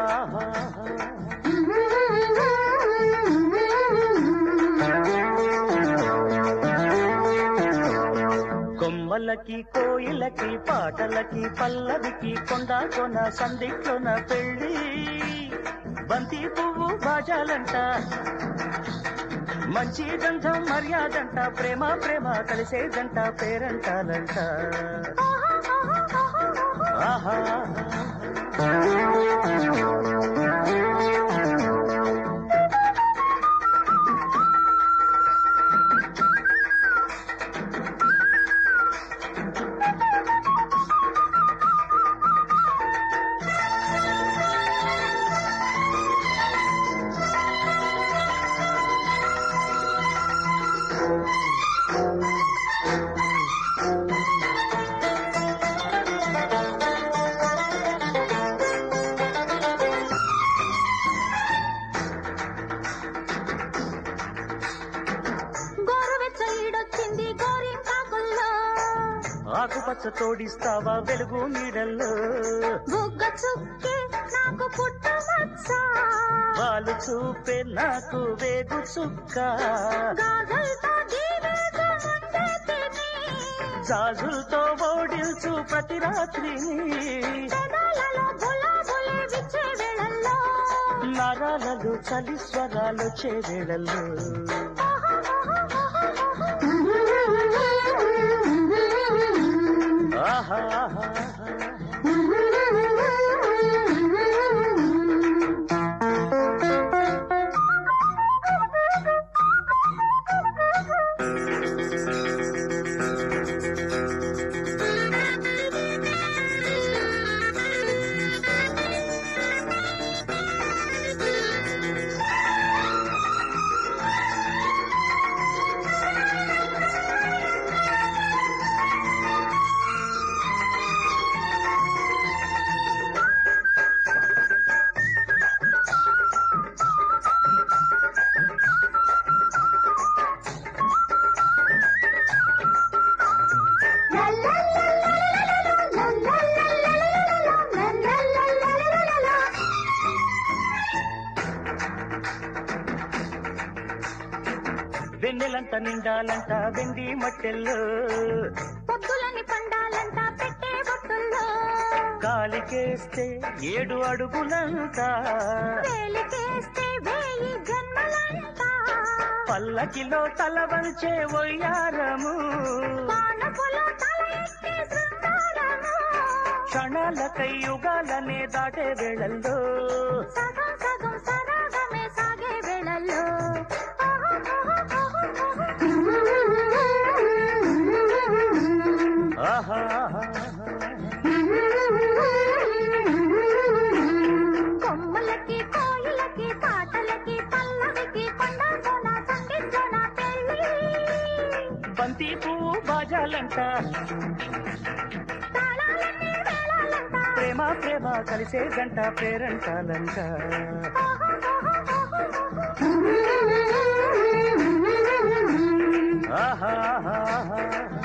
ఆహా కొమ్మలకి కోయిలకి పాటలకి పల్లవికి కొండ కొన సందిట్లోన పెళ్ళి బంతి పువ్వు బాజాలంట మంచి గంధం మర్యాదంట ప్రేమ ప్రేమ కలిసేదంట పేరంటాలంట ఆహా గోరువెచ్చ ఈడొచ్చింది గోరింటాకుల్లో ఆకుపచ్చ తోడిస్తావా వెలుగు నీడల్లో బుగ్గ చుక్కి నాకు పుట్టమచ్చ వాళ్ళు చూపే నాకు వేగు చుక్క గాజులతో దీవేగా ముందే తిని జాజులతో ఓడిల్చు ప్రతి రాత్రిని పెదాలలో గులాబులే విచ్చే వేళల్లో నరాలలో చలి స్వరాలు చేవేళల్లో ఆహా ఆహా, ఆహా. వెన్నెలంట నిండాలంట వెండి మట్టెల్లో పొద్దులని పండాలంట పెట్టే బొట్టుల్లో కాలికేస్తే ఏడు అడుగులంట వేలికేస్తే వేయి జన్మలంట పల్లకిలో తల వంచే ఒయ్యారము పానపులో తల ఎత్తి శృంగారము క్షణాలకై యుగాలనే దాటే వేళల్లో సగం సగం సరాగమే సాగే వేళల్లో ఆహా ఆహా, కొమ్మలకి కోయిలకి పాటలకి పల్లవికి కొండ కోన సంగీతోన పెళ్ళి బంతి పువ్వు బాజాలంట తాళాలన్నీ వేళాలంట ప్రేమ ప్రేమ కలిసే గంట పేరంటాలంట ఆహా ఆహా, ఆహా